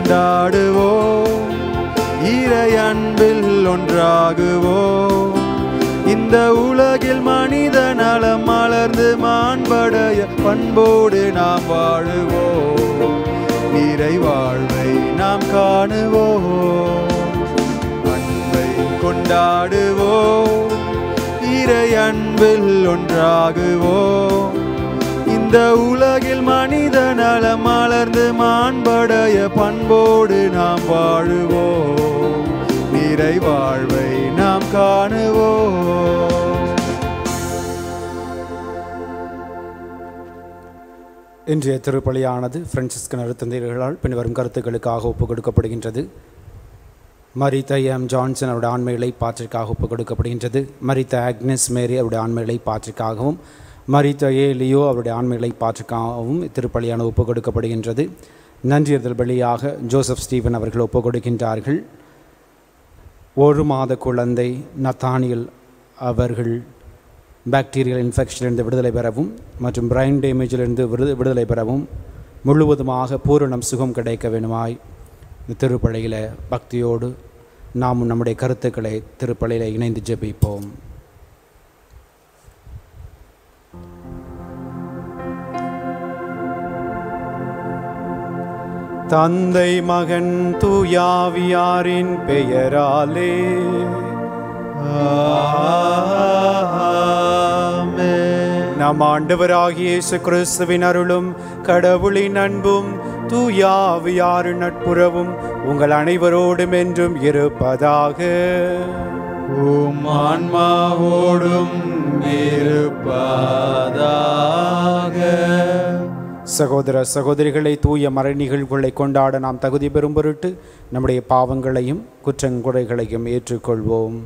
கொண்டாடுவோம் இறை அன்பில் ஒன்றாகுவோம் இந்த உலகில் மனித நலம் மலர்ந்து மாண்படைய பண்போடு நாம் வாழுவோம் இறை வாழ்வை நாம் காணுவோம் அன்பை கொண்டாடுவோம் இறை அன்பில் ஒன்றாகுவோம் இந்த உலகில் மனித நலம் மலர்ந்து மாண்படைய பண்போடு நாம் வாழுவோம் நிறை வாழ்வை நாம் காணுவோம் இன்றைய திருப்பலியானது பிரான்சிஸ்கன் அருத்தந்தைகளால் பின்வரும் கருத்துக்களுக்காக ஒப்புக் கொடுக்கப்படுகின்றது மரித்த எம் ஜான்சன் அவருடைய ஆண்மைகளை பாற்றிற்காக ஒப்புக் கொடுக்கப்படுகின்றது மரித்த ஆக்னஸ் மேரி அவருடைய ஆண்மைகளை பாற்றிற்காகவும் மரித்த ஏ லியோ அவருடைய ஆண்மைகளை பாற்றிற்காகவும் திருப்பலியான ஒப்புக் கொடுக்கப்படுகின்றது நன்றியறிதல் பலியாக ஜோசப் ஸ்டீவன் அவர்கள் ஒப்புக் கொடுக்கின்றார்கள் ஒரு மாத குழந்தை நத்தானியல் அவர்கள் பாக்டீரியல் இன்ஃபெக்ஷனிலிருந்து விடுதலை பெறவும் மற்றும் பிரைன் டேமேஜிலிருந்து விடு விடுதலை பெறவும் முழுவதுமாக பூரணம் சுகம் கிடைக்க வேணுமாய் இந்த திருப்பலியில் பக்தியோடு நாம் நம்முடைய கருத்துக்களை திருப்பலியில் இணைந்து ஜெபிப்போம் தந்தை மகன் தூயாவியாரின் பெயராலே ஆமென். நம் ஆண்டவராகிய இயேசு கிறிஸ்துவின் அருளும் கடவுளின் அன்பும் தூயாவியாரின் நட்புறவும் உங்கள் அனைவரோடும் என்றும் இருப்பதாக உம் ஆன்மாவோடும் இருப்பதாக சகோதர சகோதரிகளை தூய மறை நிகழ்வுகளை கொண்டாட நாம் தகுதி பெறும் பொருட்டு நம்முடைய பாவங்களையும் குற்றங்குறைகளையும் ஏற்றுக்கொள்வோம்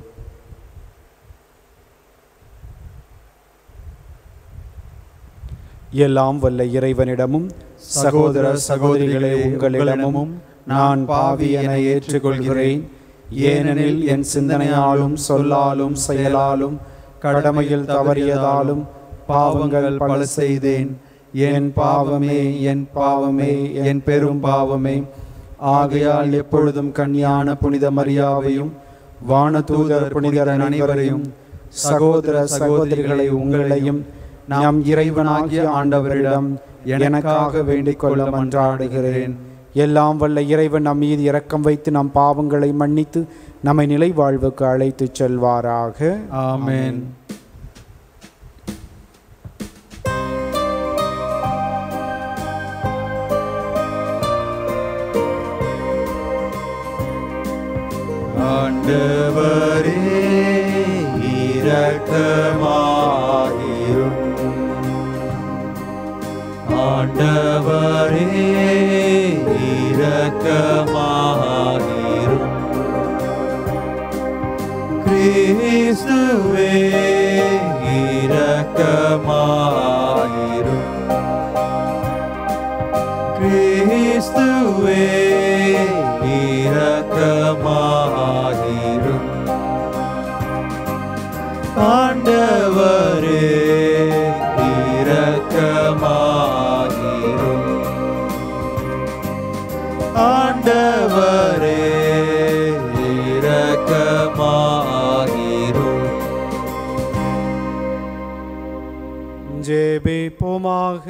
எல்லாம் வல்ல இறைவனிடமும் சகோதர சகோதரிகளே உங்களிடமும் நான் பாவி என ஏற்றுக்கொள்கிறேன் ஏனெனில் என் சிந்தனையாலும் சொல்லாலும் செயலாலும் கடமையில் தவறியதாலும் பாவங்கள் பல செய்தேன் என் பாவமே என் பாவமே என் பெரும் பாவமே ஆகையால் எப்பொழுதும் கன்னியான புனித மரியாவையும் வானதூதர் புனிதர் அனைவரையும் சகோதர சகோதரிகளை உங்களையும் நம் இறைவனாகிய ஆண்டவரிடம் எனக்காக வேண்டிக் கொள்ள மன்றாடுகிறேன் எல்லாம் வல்ல இறைவன் நம் மீது இரக்கம் வைத்து நம் பாவங்களை மன்னித்து நம்மை நிலை வாழ்வுக்கு அழைத்துச் செல்வாராக ஆமென் ஆண்டவரே இரக்கமாயிரும் ஆண்டவரே இரக்கமாயிரும் கிறிஸ்துவே இரக்கமாயிரும் கிறிஸ்துவே இரக்கமாயிரும் ஆண்டவரே இரக்கமாயிரும் ஆண்டவரே இரக்கமாயிரும் ஜெபிப்போமாக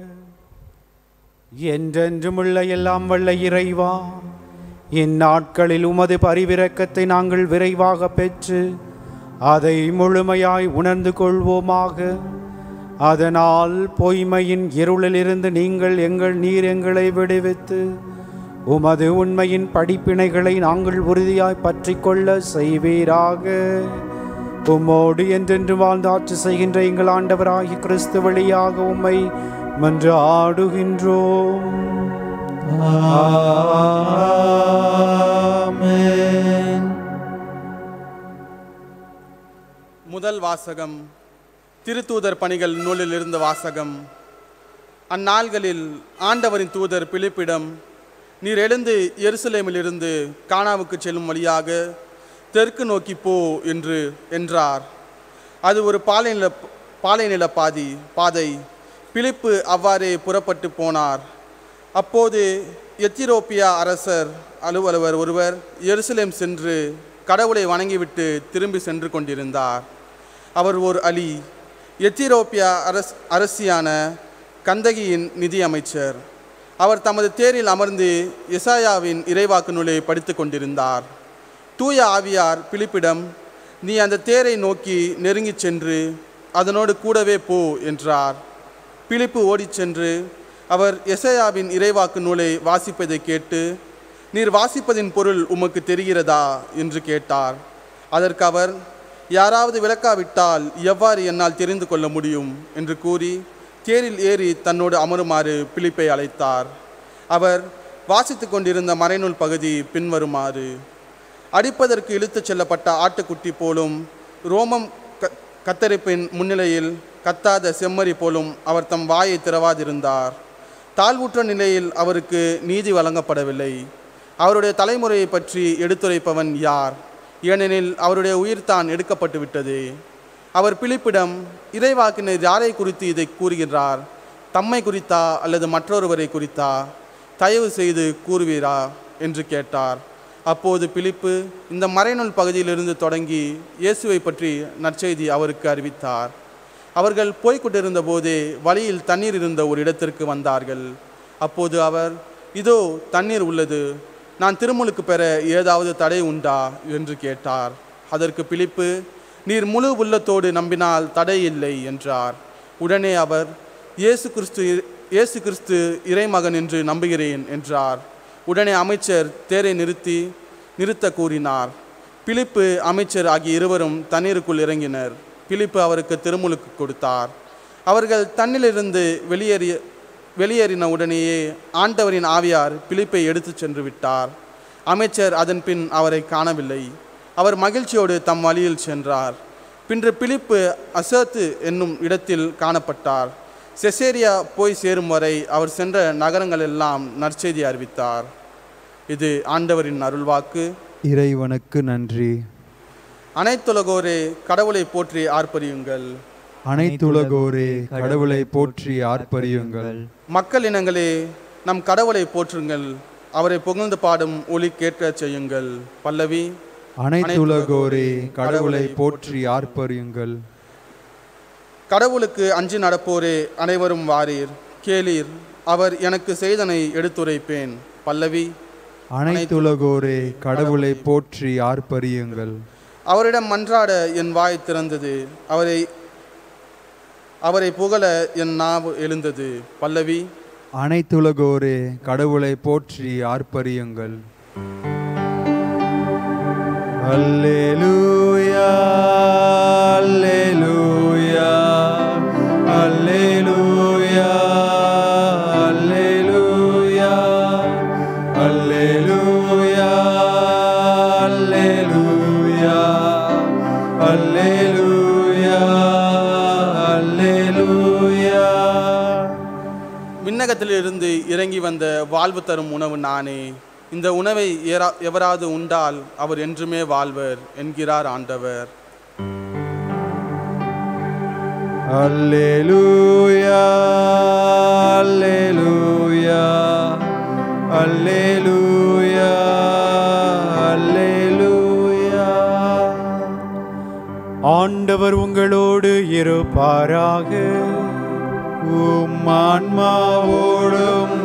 என்றென்றுமுள்ள எல்லாம் வல்ல இறைவா இந்நாட்களில் உமது பரிவிரக்கத்தை நாங்கள் விரைவாக பெற்று அதை முழுமையாய் உணர்ந்து கொள்வோமாக அதனால் பொய்மையின் இருளிலிருந்து நீங்கள் எங்கள் நீர் எங்களை விடுவித்து உமது உண்மையின் படிப்பினைகளை நாங்கள் உறுதியாய் பற்றிக்கொள்ள செய்வீராக உம்மோடு என்றென்று வாழ்ந்து ஆட்சி செய்கின்ற எங்கள் ஆண்டவராகிய கிறிஸ்து வழியாக உம்மை மன்றாடுகின்றோம் ஆமென் முதல் வாசகம் திருத்தூதர் பணிகள் நூலிலிருந்து வாசகம் அந்நாள்களில் ஆண்டவரின் தூதர் பிலிப்பிடம் நீர் எழுந்து எருசலேமிலிருந்து கானாவுக்கு செல்லும் வழியாக தெற்கு நோக்கி போ என்று என்றார் அது ஒரு பாலைநில பாலைநில பாதி பாதை பிலிப்பு அவ்வாறே புறப்பட்டு போனார் அப்போது எத்திரோப்பியா அரசர் அலுவலர் ஒருவர் எருசலேம் சென்று கடவுளை வணங்கிவிட்டு திரும்பி சென்று கொண்டிருந்தார் அவர் ஒரு அலி எத்திரோப்பியா அரஸ் அரசியான கந்தகியின் நிதி அமைச்சர் அவர் தமது தேரில் அமர்ந்து எசாயாவின் இறைவாக்கு நூலை படித்து கொண்டிருந்தார் தூய ஆவியார் பிலிப்பிடம் நீ அந்த தேரை நோக்கி நெருங்கிச் சென்று அதனோடு கூடவே போ என்றார் பிலிப்பு ஓடிச் சென்று அவர் எசையாவின் இறைவாக்கு நூலை வாசிப்பதை கேட்டு நீர் வாசிப்பதின் பொருள் உமக்கு தெரிகிறதா என்று கேட்டார் அதற்கு அவர் யாராவது விளக்காவிட்டால் எவ்வாறு என்னால் தெரிந்து கொள்ள முடியும் என்று கூறி தேரில் ஏறி தன்னோடு அமருமாறு பிலிப்பை அழைத்தார் அவர் வாசித்து கொண்டிருந்த மறைநூல் பகுதி பின்வருமாறு அடிப்பதற்கு இழுத்துச் செல்லப்பட்ட ஆட்டுக்குட்டி போலும் ரோமம் க கத்தரிப்பின் முன்னிலையில் கத்தாத செம்மறி போலும் அவர் தம் வாயை திறவாதிருந்தார் தாழ்வுற்ற நிலையில் அவருக்கு நீதி வழங்கப்படவில்லை அவருடைய தலைமுறையை பற்றி எடுத்துரைப்பவன் யார் ஏனெனில் அவருடைய உயிர் தான் எடுக்கப்பட்டு விட்டது அவர் பிலிப்பிடம் இறைவாக்கினர் யாரை குறித்து இதை கூறுகிறார் தம்மை குறித்தா அல்லது மற்றொருவரை குறித்தா தயவு செய்து கூறுவீரா என்று கேட்டார் அப்போது பிலிப்பு இந்த மறைநூல் பகுதியிலிருந்து தொடங்கி இயேசுவை பற்றி நற்செய்தி அவருக்கு அறிவித்தார் அவர்கள் போய்க் கொண்டிருந்த போதே வழியில் தண்ணீர் இருந்த ஒரு இடத்திற்கு வந்தார்கள் அப்போது அவர் இதோ தண்ணீர் உள்ளது நான் திருமுழுக்கு பெற ஏதாவது தடை உண்டா என்று கேட்டார் அதற்கு பிலிப்பு நீர் முழு உள்ளத்தோடு நம்பினால் தடை இல்லை என்றார் உடனே அவர் இயேசு கிறிஸ்து இயேசு கிறிஸ்து இறைமகன் என்று நம்புகிறேன் என்றார் உடனே அமைச்சர் தேரை நிறுத்தி நிறுத்த கூறினார் பிலிப்பு அமைச்சர் ஆகிய இருவரும் தண்ணீருக்குள் இறங்கினர் பிலிப்பு அவருக்கு திருமுழுக்கு கொடுத்தார் அவர்கள் தன்னிலிருந்து வெளியேறிய வெளியேறின உடனேயே ஆண்டவரின் ஆவியார் பிலிப்பை எடுத்துச் சென்று விட்டார் அமைச்சர் அதன் பின் அவரை காணவில்லை அவர் மகிழ்ச்சியோடு தம் வழியில் சென்றார் பின்று பிலிப்பு அசத்து என்னும் இடத்தில் காணப்பட்டார் செசேரியா போய் சேரும் வரை அவர் சென்ற நகரங்கள் எல்லாம் நற்செய்தி அறிவித்தார் இது ஆண்டவரின் அருள்வாக்கு இறைவனுக்கு நன்றி அனைத்துலகோரே கடவுளை போற்றி ஆர்ப்பரியுங்கள் அனைத்துலகோரே கடவுளை போற்றி ஆர்ப்பரியுங்கள் மக்கள் இனங்களே நம் கடவுளை போற்றுங்கள் அவரை புகழ்ந்து பாடும் ஒலி கேட்கச் செய்யுங்கள் பல்லவி அனைத்துலகோரே கடவுளை போற்றி ஆர்ப்பரியுங்கள் கடவுளுக்கு அஞ்சி நடப்போரே அனைவரும் வாரீர் கேளீர் அவர் எனக்கு செய்தனை எடுத்துரைப்பேன் பல்லவி அனைத்துலகோரே கடவுளை போற்றி ஆர்ப்பரியுங்கள் அவரிடம் மன்றாட என் வாய் திறந்தது அவரை அவரை புகழ என் நாவு எழுந்தது பல்லவி அனைத்துலகோரே கடவுளை போற்றி ஆர்ப்பரியுங்கள் அல்லேலூயா அல்லேலூயா அல்லேலூயா அல்லேலூயா அல்லேலூயா அல்லேலூயா அல்லேலூயா அல்லேலூயா விண்ணகத்திலிருந்து இறங்கி வந்த வாழ்வு தரும் உணவு நானே இந்த உணவை ஏறா எவராது உண்டால் அவர் என்றுமே வாழ்வர் என்கிறார் ஆண்டவர் Alleluia, Alleluia, Alleluia, Alleluia. ஆண்டவர் உங்களோடு இருப்பாராக உம் ஆன்மாவோடும்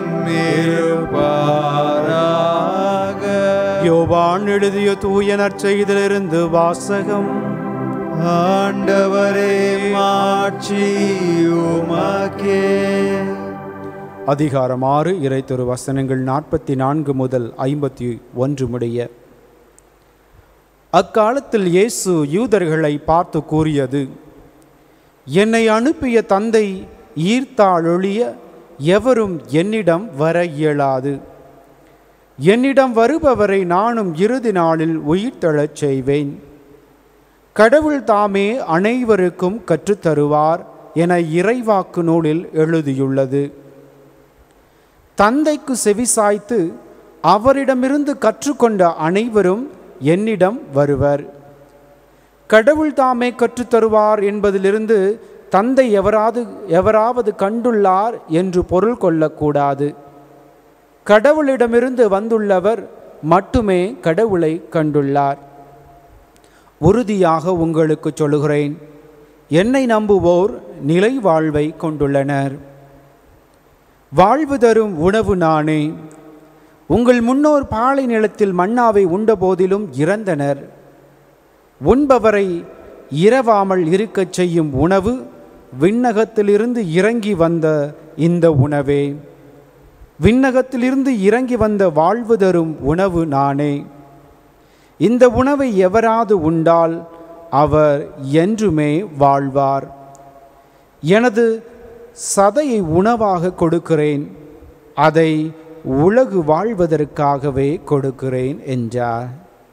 இருப்பாராக. யோவான் எழுதிய தூய நற்செய்திலிருந்து வாசகம் ஆண்டவரே மாட்சி உமக்கே அதிகாரம் ஆறு இறை திரு வசனங்கள் நாற்பத்தி நான்கு முதல் ஐம்பத்தி ஒன்று முடிய அக்காலத்தில் இயேசு யூதர்களை பார்த்து கூறியது என்னை அனுப்பிய தந்தை ஈர்த்தாளொழிய எவரும் என்னிடம் வர இயலாது என்னிடம் வருபவரை நானும் இறுதி நாளில் உயிர்த்தெழச் செய்வேன் கடவுள் தாமே அனைவருக்கும் கற்றுத்தருவார் என இறைவாக்கு நூலில் எழுதியுள்ளது தந்தைக்கு செவிசாய்த்து அவரிடமிருந்து கற்றுக்கொண்ட அனைவரும் என்னிடம் வருவர் கடவுள் தாமே கற்றுத்தருவார் என்பதிலிருந்து தந்தை எவராது எவராவது கண்டுள்ளார் என்று பொருள் கொள்ளக்கூடாது கடவுளிடமிருந்து வந்துள்ளவர் மட்டுமே கடவுளை கண்டுள்ளார் உறுதியாக உங்களுக்கு சொல்லுகிறேன் என்னை நம்புவோர் நிலை வாழ்வை கொண்டுள்ளனர் வாழ்வு தரும் உணவு நானே உங்கள் முன்னோர் பாலை நிலத்தில் மன்னாவை உண்டபோதிலும் இறந்தனர் உண்பவரை இரவாமல் இருக்கச் செய்யும் உணவு விண்ணகத்திலிருந்து இறங்கி வந்த இந்த உணவே விண்ணகத்திலிருந்து இறங்கி வந்த வாழ்வு தரும் உணவு நானே இந்த உணவை எவராது உண்டால் அவர் என்றுமே வாழ்வார் எனது சதையை உணவாக கொடுக்கிறேன் அதை உலகு வாழ்வதற்காகவே கொடுக்கிறேன் என்றார்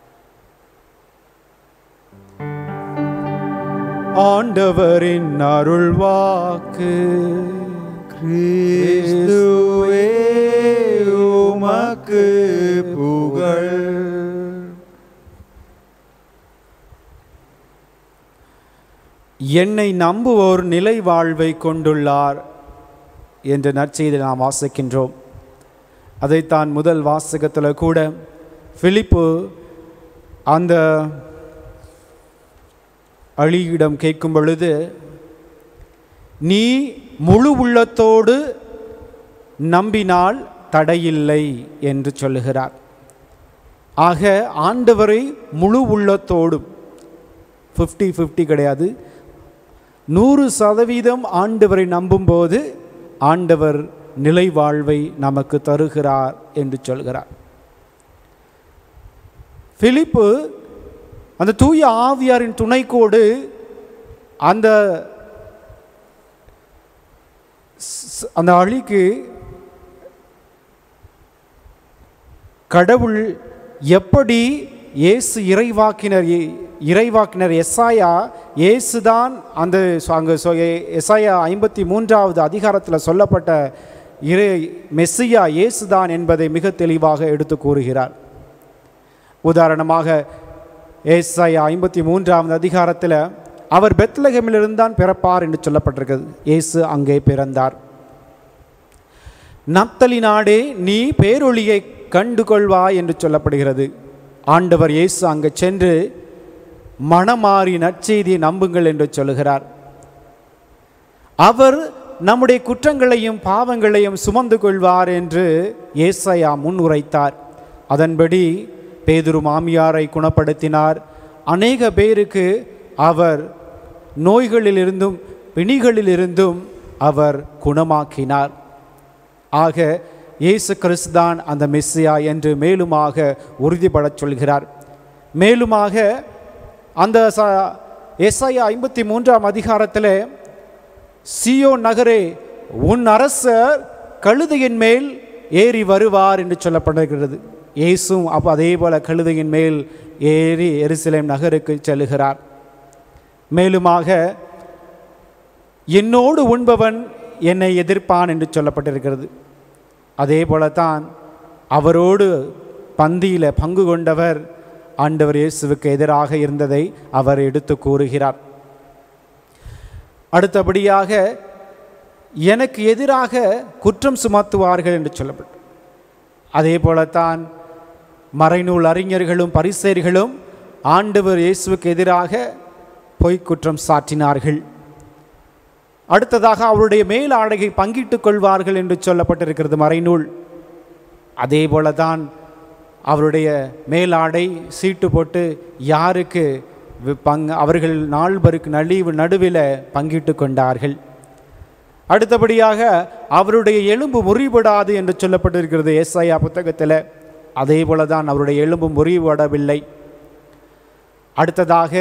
ஆண்டவரின் அருள் வாக்கு கிறிஸ்துவே உமக்கு புகழ் என்னை நம்புவோர் நிலை வாழ்வை கொண்டுள்ளார் என்ற நற்செய்தி நாம் வாசிக்கின்றோம் அதைத்தான் முதல் வாசகத்தில் கூட பிலிப்பு அந்த அழியிடம் கேட்கும் பொழுது நீ முழு உள்ளத்தோடு நம்பினால் தடையில்லை என்று சொல்லுகிறார் ஆக ஆண்டவரை முழு உள்ளத்தோடும் ஃபிஃப்டி ஃபிஃப்டி கிடையாது நூறு சதவீதம் ஆண்டவரை நம்பும்போது ஆண்டவர் நிலை வாழ்வை நமக்கு தருகிறார் என்று சொல்கிறார் பிலிப்பு அந்த தூய ஆவியாரின் துணைக்கோடு அந்த ஸ்- அந்த அழிக்கு கடவுள் எப்படி இயேசு இறைவாக்கினர் இ- இறைவாக்கினர் எஸ்ஐயா இயேசுதான் அந்த சொ- அங்கு சொ- எ- எஸ்ஐயா ஐம்பத்தி மூன்றாவது அதிகாரத்தில் சொல்லப்பட்ட இறை மெஸ்ஸியா இயேசுதான் என்பதை மிக தெளிவாக எடுத்து கூறுகிறார் உதாரணமாக ஏசாயா ஐம்பத்தி மூன்றாவது அதிகாரத்தில் அவர் பெத்லகமிலிருந்து தான் பிறப்பார் என்று சொல்லப்பட்டிருக்கிறது இயேசு அங்கே பிறந்தார் நப்தலி நாடே நீ பேரொளியை கண்டு கொள்வாய் என்று சொல்லப்படுகிறது ஆண்டவர் இயேசு அங்கே சென்று மனமாறி நற்செய்தியை நம்புங்கள் என்று சொல்லுகிறார் அவர் நம்முடைய குற்றங்களையும் பாவங்களையும் சுமந்து கொள்வார் என்று ஏசாயா முன்னுரைத்தார் அதன்படி பேதுரு மாமியாரை குணப்படுத்தினார் அநேக பேருக்கு அவர் நோய்களிலிருந்தும் பிணிகளிலிருந்தும் அவர் குணமாக்கினார் ஆக இயேசு கிறிஸ்துதான் அந்த மெஸ்ஸியா என்று மேலுமாக உறுதிபடச் சொல்கிறார் மேலுமாக அந்த ச எஸ்ஐயா ஐம்பத்தி மூன்றாம் அதிகாரத்தில் சியோ நகரே உன் அரசர் கழுதையின் மேல் ஏறி வருவார் என்று சொல்லப்படுகிறது இயேசும் அப்போ அதே போல கழுதையின் மேல் ஏறி எருசலேம் நகருக்கு செல்லுகிறார் மேலுமாக என்னோடு உண்பவன் என்னை எதிர்ப்பான் என்று சொல்லப்பட்டிருக்கிறது அதே போலத்தான் அவரோடு பந்தியில் பங்கு கொண்டவர் ஆண்டவர் இயேசுவுக்கு எதிராக இருந்ததை அவர் எடுத்து கூறுகிறார் அடுத்தபடியாக எனக்கு எதிராக குற்றம் சுமத்துவார்கள் என்று சொல்லப்பட்டு அதே போலத்தான் மறைநூல் அறிஞர்களும் பரிசேர்களும் ஆண்டவர் இயேசுவுக்கு எதிராக பொய்க் குற்றம் சாட்டினார்கள் அடுத்ததாக அவருடைய மேல் ஆடையை பங்கிட்டுக் கொள்வார்கள் என்று சொல்லப்பட்டிருக்கிறது மறைநூல் அதே போலதான் அவருடைய மேலாடை சீட்டு போட்டு யாருக்கு வி- பங் அவர்கள் நால்வருக்கு நலிவு நடுவில் பங்கிட்டு கொண்டார்கள் அடுத்தபடியாக அவருடைய எலும்பு முறிபடாது என்று சொல்லப்பட்டிருக்கிறது ஏசாயா புத்தகத்தில் அதே போல தான் அவருடைய எலும்பு முறிபடவில்லை அடுத்ததாக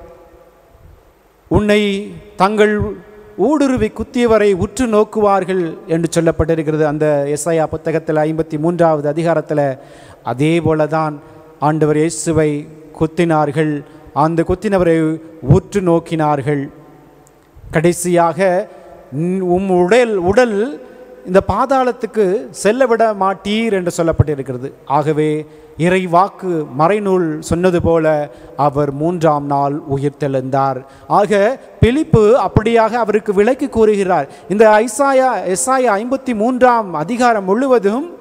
உன்னை தங்கள் ஊடுருவி குத்தியவரை உற்று நோக்குவார்கள் என்று சொல்லப்பட்டிருக்கிறது அந்த எஸ்ஐயா புத்தகத்தில் ஐம்பத்தி மூன்றாவது அதிகாரத்தில் அதே போல தான் ஆண்டவர் இயேசுவை குத்தினார்கள் அந்த குத்தினவரை உற்று நோக்கினார்கள் கடைசியாக "உன் உம் உடல் உடல் இந்த பாதாளத்துக்கு செல்ல விட மாட்டீர் என்று சொல்லப்பட்டிருக்கிறது ஆகவே இறை வாக்கு மறைநூல் சொன்னது போல அவர் மூன்றாம் நாள் உயிர்த்தெழுந்தார் ஆக பிலிப்பு அப்படியாக அவருக்கு விளக்கி கூறுகிறார் இந்த ஐசாயா எஸ்ஆயா ஐம்பத்தி மூன்றாம் அதிகாரம் முழுவதும்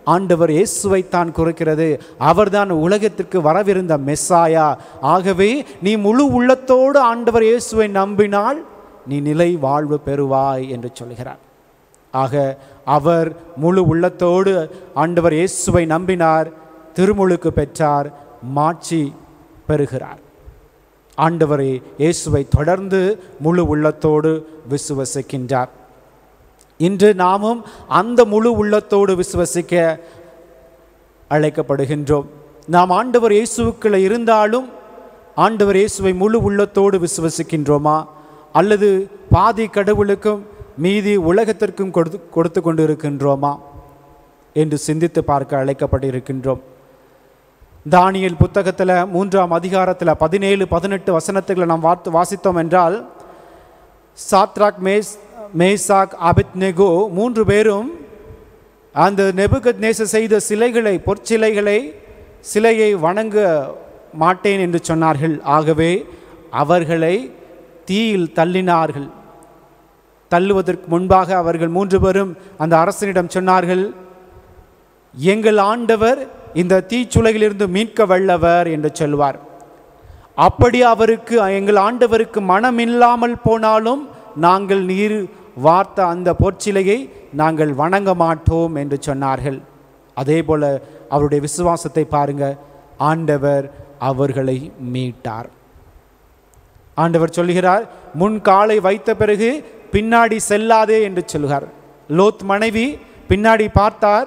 ஆண்டவர் இயேசுவைத்தான் குறிக்கிறது அவர்தான் உலகத்திற்கு வரவிருந்த மெஸ்ஸாயா ஆகவே நீ முழு உள்ளத்தோடு ஆண்டவர் இயேசுவை நம்பினால் நீ நிலை வாழ்வு பெறுவாய் என்று சொல்கிறார் ஆக அவர் முழு உள்ளத்தோடு ஆண்டவர் இயேசுவை நம்பினார் திருமுழுக்கு பெற்றார் மாட்சி பெறுகிறார் ஆண்டவரே இயேசுவை தொடர்ந்து முழு உள்ளத்தோடு விசுவசிக்கின்றார் இன்று நாமும் அந்த முழு உள்ளத்தோடு விசுவசிக்க அழைக்கப்படுகின்றோம் நாம் ஆண்டவர் இயேசுவுக்குள்ள இருந்தாலும் ஆண்டவர் இயேசுவை முழு உள்ளத்தோடு விசுவசிக்கின்றோமா அல்லது பாதி கடவுளுக்கும் மீதி உலகத்திற்கும் கொடுத்து கொடுத்து கொண்டு இருக்கின்றோமா என்று சிந்தித்து பார்க்க அழைக்கப்பட்டிருக்கின்றோம் தானியல் புத்தகத்தில் மூன்றாம் அதிகாரத்தில் பதினேழு பதினெட்டு வசனத்துகளை நாம் வார்த்து வாசித்தோம் என்றால் சாத்ராக் மேஸ் மேசாக் அபித்நெகோ மூன்று பேரும் அந்த நெபுகத் நேச செய்த சிலைகளை பொற்சிலைகளை சிலையை வணங்க மாட்டேன் என்று சொன்னார்கள் ஆகவே அவர்களை தீயில் தள்ளினார்கள் தள்ளுவதற்கு முன்பாக அவர்கள் மூன்று பேரும் அந்த அரசனிடம் சொன்னார்கள் எங்கள் ஆண்டவர் இந்த தீச்சுளையிலிருந்து மீட்க வல்லவர் என்று சொல்வார் அப்படி அவருக்கு எங்கள் ஆண்டவருக்கு மனம் இல்லாமல் போனாலும் நாங்கள் நீர் வார்த்த அந்த பொற்சிலையை நாங்கள் வணங்க மாட்டோம் என்று சொன்னார்கள் அதே போல அவருடைய விசுவாசத்தை பாருங்க ஆண்டவர் அவர்களை மீட்டார் ஆண்டவர் சொல்கிறார் முன் காலை வைத்த பிறகு பின்னாடி செல்லாதே என்று சொல்கிறார் லோத் மனைவி பின்னாடி பார்த்தார்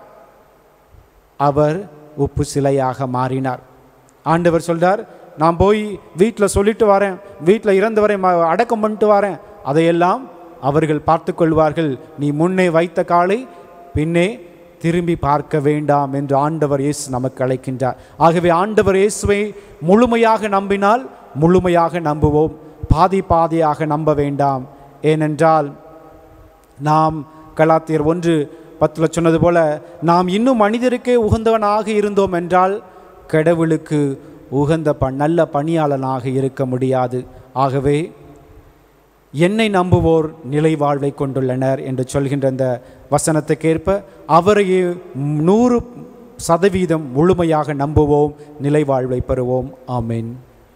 அவர் உப்பு சிலையாக மாறினார் ஆண்டவர் சொல்றார் நான் போய் வீட்டில் சொல்லிட்டு வரேன் வீட்டில் இறந்தவரை ம- அடக்கம் பண்ணிட்டு வரேன் அதையெல்லாம் அவர்கள் பார்த்து கொள்வார்கள் நீ முன்னே வைத்த காலை பின்னே திரும்பி பார்க்க வேண்டாம் என்று ஆண்டவர் இயேசு நமக்கு அழைக்கின்றார் ஆகவே ஆண்டவர் இயேசுவை முழுமையாக நம்பினால் முழுமையாக நம்புவோம் பாதி பாதியாக நம்ப வேண்டாம் ஏனென்றால் நாம் கலாத்தியர் ஒன்று பத்தில் சொன்னது போல நாம் இன்னும் மனிதருக்கே உகந்தவனாக இருந்தோம் என்றால் கடவுளுக்கு உகந்த ப நல்ல பணியாளனாக இருக்க முடியாது ஆகவே என்னை நம்புவோர் நிலை வாழ்வை கொண்டுள்ளனர் என்று சொல்கின்ற இந்த வசனத்துக்கேற்ப அவரையே நூறு சதவீதம் முழுமையாக நம்புவோம் நிலை வாழ்வை பெறுவோம் ஆமென்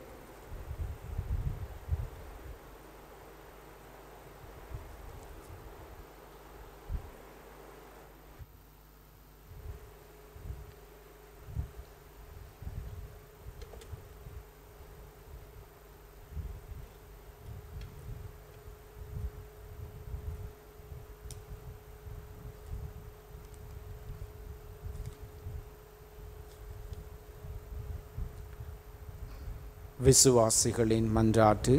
விசுவாசிகளின் மன்றாட்டு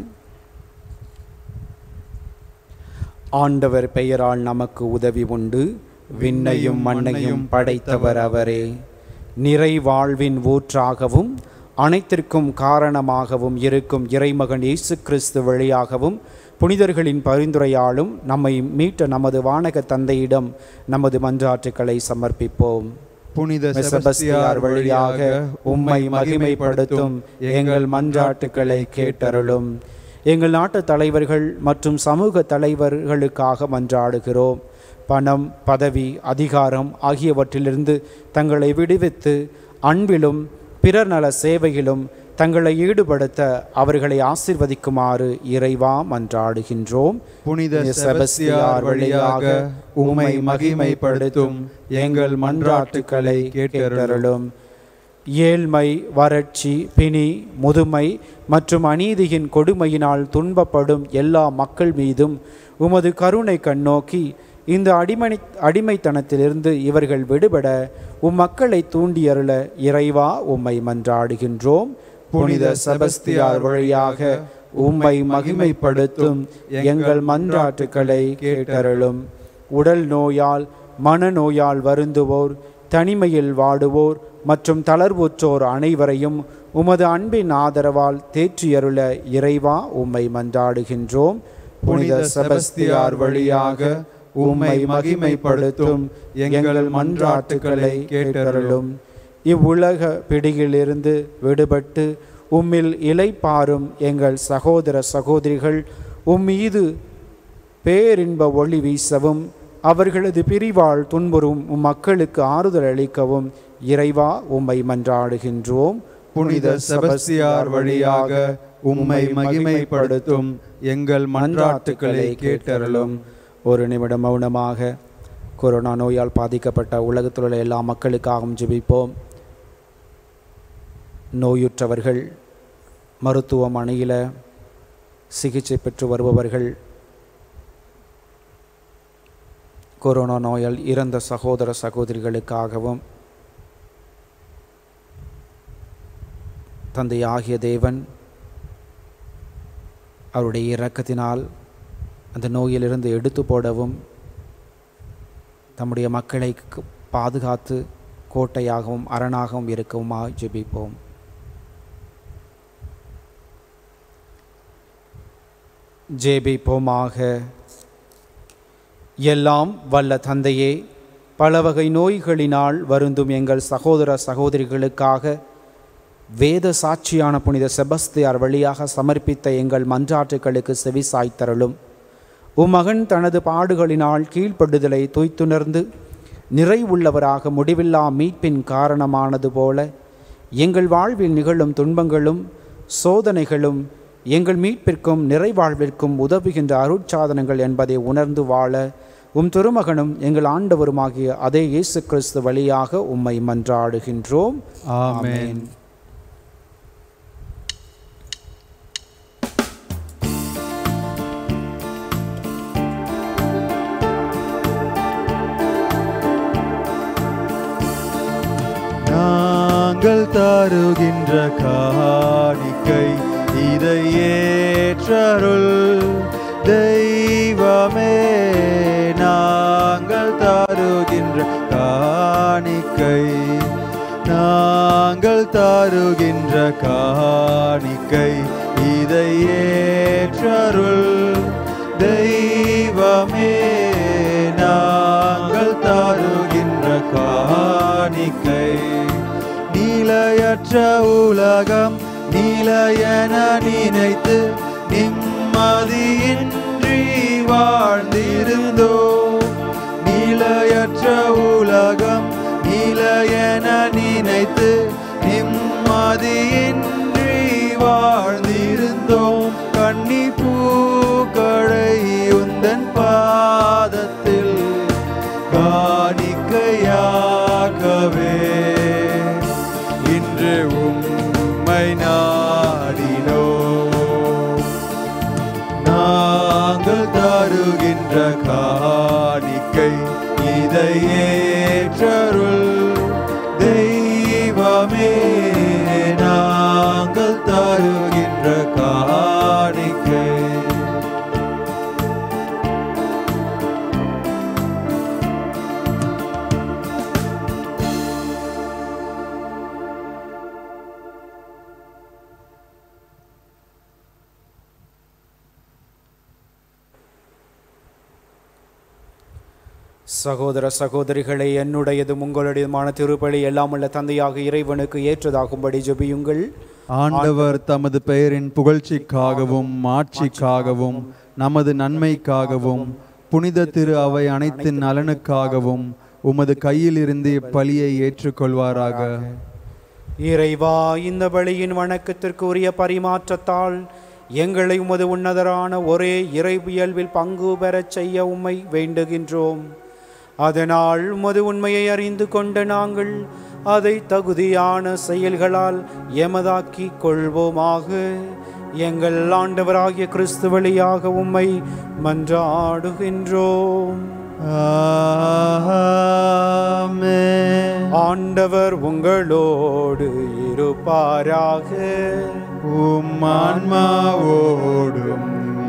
ஆண்டவர் பெயரால் நமக்கு உதவி உண்டு விண்ணையும் மண்ணையும் படைத்தவர் அவரே நிறை வாழ்வின் ஊற்றாகவும் அனைத்திற்கும் காரணமாகவும் இருக்கும் இறைமகன் இயேசு கிறிஸ்து வழியாகவும் புனிதர்களின் பரிந்துரையாலும் நம்மை மீட்ட நமது வானக தந்தையிடம் நமது மன்றாட்டுக்களை சமர்ப்பிப்போம் புனித செபஸ்தியார் செபஸ்தியார் வழியாக உம்மை மகிமைப்படுத்தும் எங்கள் மன்றாட்டுக்களை கேட்டருளும் எங்கள் நாட்டு தலைவர்கள் மற்றும் சமூக தலைவர்களுக்காக மன்றாடுகிறோம் பணம் பதவி அதிகாரம் ஆகியவற்றிலிருந்து தங்களை விடுவித்து அன்பிலும் பிறர் நல சேவையிலும் தங்களை ஈடுபடுத்த அவர்களை ஆசிர்வதிக்குமாறு இறைவா மன்றாடுகின்றோம் புனித செபஸ்தியார் வழியாக உம்மை மகிமைப்படுத்தும் எங்கள் மன்றாட்டுக்களை கேட்டருளும் ஏழ்மை வறட்சி பிணி முதுமை மற்றும் அநீதியின் கொடுமையினால் துன்பப்படும் எல்லா மக்கள் மீதும் உமது கருணை கண்ணோக்கி இந்த அடிமணி அடிமைத்தனத்திலிருந்து இவர்கள் விடுபட உம் மக்களை தூண்டியருள இறைவா உம்மை மன்றாடுகின்றோம் புனித செபஸ்தியார் வழியாக உம்மை மகிமைப்படுத்தும் எங்கள் மன்றாட்டுக்களை கேட்டருளும் உடல் நோயால் மனநோயால் வருந்துவோர் தனிமையில் வாடுவோர் மற்றும் தளர்வுற்றோர் அனைவரையும் உமது அன்பின் ஆதரவால் தேற்றியருள இறைவா உம்மை மன்றாடுகின்றோம் புனித செபஸ்தியார் வழியாக உம்மை மகிமைப்படுத்தும் எங்கள் மன்றாட்டுக்களை கேட்டருளும் இவ்வுலக பிடியிலிருந்து விடுபட்டு உம்மில் இலைப்பாரும் எங்கள் சகோதர சகோதரிகள் உம்மீது பேரின்ப ஒளி வீசவும் அவர்களது பிரிவால் துன்புறும் உம் மக்களுக்கு ஆறுதல் அளிக்கவும் இறைவா உம்மை மன்றாடுகின்றோம் புனித செபஸ்தியார் வழியாக உம்மை மகிமைப்படுத்தும் எங்கள் மன்றாட்டுக்களை கேட்டருளும் ஒரு நிமிடம் மௌனமாக கொரோனா நோயால் பாதிக்கப்பட்ட உலகத்தில் உள்ள எல்லா மக்களுக்காகவும் ஜெபிப்போம் நோயுற்றவர்கள் மருத்துவமனையில் சிகிச்சை பெற்று வருபவர்கள் கொரோனா நோயால் இறந்த சகோதர சகோதரிகளுக்காகவும் தந்தை ஆகிய தேவன் அவருடைய இரக்கத்தினால் அந்த நோயிலிருந்து எடுத்து போடவும் தம்முடைய மக்களை க- பாதுகாத்து கோட்டையாகவும் அரணாகவும் இருக்கவுமா ஜெபிப்போம் ஜெபிப்போமாக எல்லாம் வல்ல தந்தையே பல வகை நோய்களினால் வருந்தும் எங்கள் சகோதர சகோதரிகளுக்காக வேத சாட்சியான புனித செபஸ்தியார் வழியாக சமர்ப்பித்த எங்கள் மன்றாட்டுகளுக்கு செவி சாய்த்தருளும் உம்மகன் தனது பாடுகளினால் கீழ்ப்படுதலை தொய்த்துணர்ந்து நிறைவுள்ளவராக முடிவில்லா மீட்பின் காரணமானது போல எங்கள் வாழ்வில் நிகழும் துன்பங்களும் சோதனைகளும் எங்கள் மீட்பிற்கும் நிறைவாழ்விற்கும் உதவுகின்ற அருட்சாதனங்கள் என்பதை உணர்ந்து வாழ உம் திருமகனும் எங்கள் ஆண்டவருமாகிய அதே இயேசு கிறிஸ்து வழியாக உம்மை மன்றாடுகின்றோம் ஆமென் நாங்கள் தருகின்ற காணிக்கை இதை ஏற்றருள் தெய்வமே நாங்கள் தருகின்ற காணிக்கை நாங்கள் தருகின்ற காணிக்கை இதை ஏற்றருள் தெய்வமே நாங்கள் தருகின்ற காணிக்கை நிலையற்ற உலகம் நிலையென நினைத்து நிம்மதியின்றி வாழ்ந்திருந்தோ நிலையற்ற உலகம் நிலையென நினைத்து நிம்மதியின்றி வாழ்ந்திருந்தோம் கண்ணி பூக்களை உந்தன் பாதத்தில் காணிக்கையாகவே இன்று உம்மை நாடினோ நாங்கள் தருகின்ற காணிக்கை இதை ஏற்றருள் தெய்வமே நாங்கள் தருகின்ற காணிக்கை சகோதர சகோதரிகளே என்னுடையதும் உங்களுடையதுமான திருப்பலி எல்லாம் உள்ள தந்தையாக இறைவனுக்கு ஏற்றதாகும்படி ஜெபியுங்கள் ஆண்டவர் தமது பெயரின் புகழ்ச்சிக்காகவும் மாட்சிக்காகவும் நமது நன்மைக்காகவும் புனித திரு அவை அனைத்தின் நலனுக்காகவும் உமது கையில் இருந்து இப்பலியை ஏற்றுக்கொள்வாராக இறைவா இந்த பலியின் வணக்கத்திற்கு உரிய பரிமாற்றத்தால் எங்களை உமது உன்னதரான ஒரே இறைவியல்பில் பங்கு பெறச் செய்ய உம்மை வேண்டுகின்றோம் அதனால் உமது உண்மையை அறிந்து கொண்ட நாங்கள் அதை தகுதியான செயல்களால் எமதாக்கிக் கொள்வோமாக எங்கள் ஆண்டவராகிய கிறிஸ்து வழியாக உம்மை மன்றாடுகின்றோம் ஆமென். ஆண்டவர் உங்களோடு இருப்பாராக உம் ஆன்மாவோடும்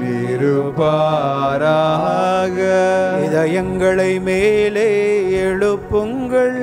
இருப்பாராக இதயங்களை மேலே எழுப்புங்கள்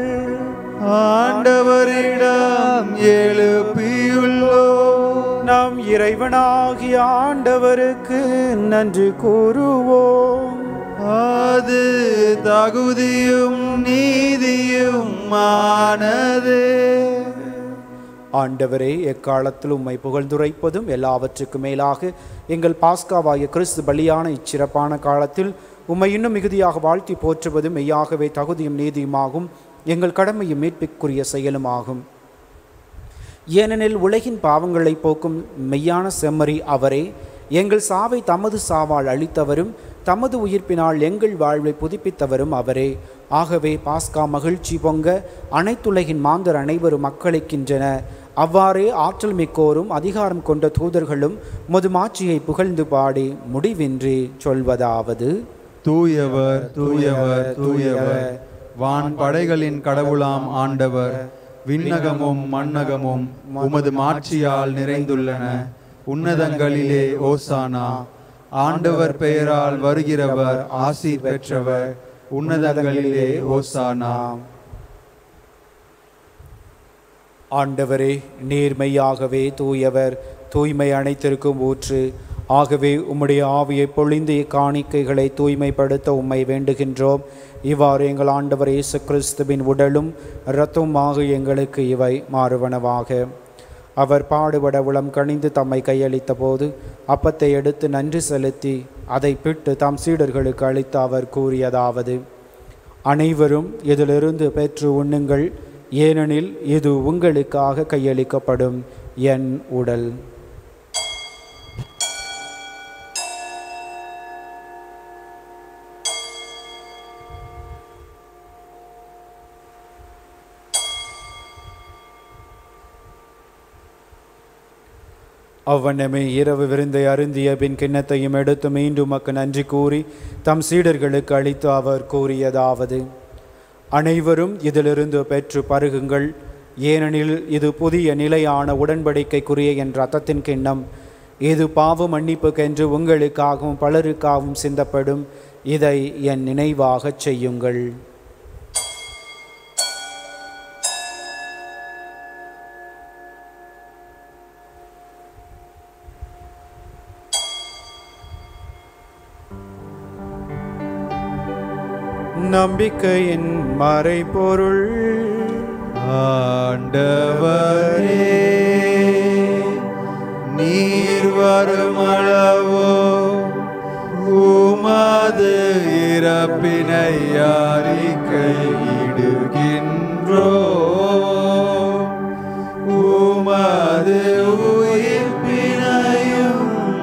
ஆண்டவரிடம் எழுப்பியுள்ளோ நாம் இறைவனாகிய ஆண்டவருக்கு நன்றி கூறுவோம் அது தகுதியும் நீதியும் ஆனதே ஆண்டவரே எக்காலத்தில் உம்மை புகழ்ந்துரைப்பதும் எல்லாவற்றுக்கும் மேலாக எங்கள் பாஸ்காவாகிய கிறிஸ்து பலியான இச்சிறப்பான காலத்தில் உம்மை இன்னும் மிகுதியாக வாழ்த்தி போற்றுவது மெய்யாகவே தகுதியும் நீதியுமாகும் எங்கள் கடமையும் மீட்பிற்குரிய செயலுமாகும் ஏனெனில் உலகின் பாவங்களை போக்கும் மெய்யான செம்மறி அவரே எங்கள் சாவை தமது சாவால் அளித்தவரும் தமது உயிர்ப்பினால் எங்கள் வாழ்வை புதுப்பித்தவரும் அவரே ஆகவே பாஸ்கா மகிழ்ச்சி பொங்க அனைத்துலகின் மாந்தர் அனைவரும் மக்களிக்கின்றன அவ்வாறே ஆற்றல் மிக்கோரும் அதிகாரம் கொண்ட தூதர்களும் முதுமாட்சியை புகழ்ந்து பாடி முடிவின்றி சொல்வதாவது தூயவர் தூயவர் தூயவர் வான் படைகளின் கடவுளாம் ஆண்டவர் விண்ணகமும் மண்ணகமும் உமது மாட்சியால் நிறைந்துள்ளன உன்னதங்களிலே ஓசானா ஆண்டவர் பெயரால் வருகிறவர் ஆசீர் பெற்றவர் உன்னதங்களிலே ஓசானா ஆண்டவரே நேர்மையாகவே தூயவர் தூய்மை அனைத்திற்கும் ஊற்று ஆகவே உம்முடைய ஆவியை பொழிந்து இக்காணிக்கைகளை தூய்மைப்படுத்த உம்மை வேண்டுகின்றோம் இவ்வாறு எங்கள் ஆண்டவர் இயேசு கிறிஸ்துவின் உடலும் இரத்தமுமாக எங்களுக்கு இவை மாறுவனவாக அவர் பாடுபட உளம் கணிந்து தம்மை கையளித்த போது அப்பத்தை எடுத்து நன்றி செலுத்தி அதை பிட்டு தம் சீடர்களுக்கு அளித்து அவர் கூறியதாவது அனைவரும் இதிலிருந்து பெற்று உண்ணுங்கள் ஏனெனில் இது உங்களுக்காக கையளிக்கப்படும் என் உடல் அவ்வண்ணமே இரவு விருந்தை அருந்திய பின் கிண்ணத்தையும் எடுத்து மீண்டும் மக்கு நன்றி கூறி தம் சீடர்களுக்கு அளித்து அவர் கூறியதாவது அனைவரும் இதிலிருந்து பெற்று பருகுங்கள் ஏனெனில் இது புதிய நிலையான உடன்படிக்கைக்குரிய என் ரத்தத்தின் கிண்ணம் இது பாவ மன்னிப்புக்கென்று உங்களுக்காகவும் பலருக்காகவும் சிந்தப்படும் இதை என் நினைவாகச் செய்யுங்கள் நம்பிக்கையின் மறைபொருள் ஆண்டவரே நீர் வருமளவோ உமது இறப்பினை அறிக்கையிடுகின்றோ உமது உயிர்ப்பினையும்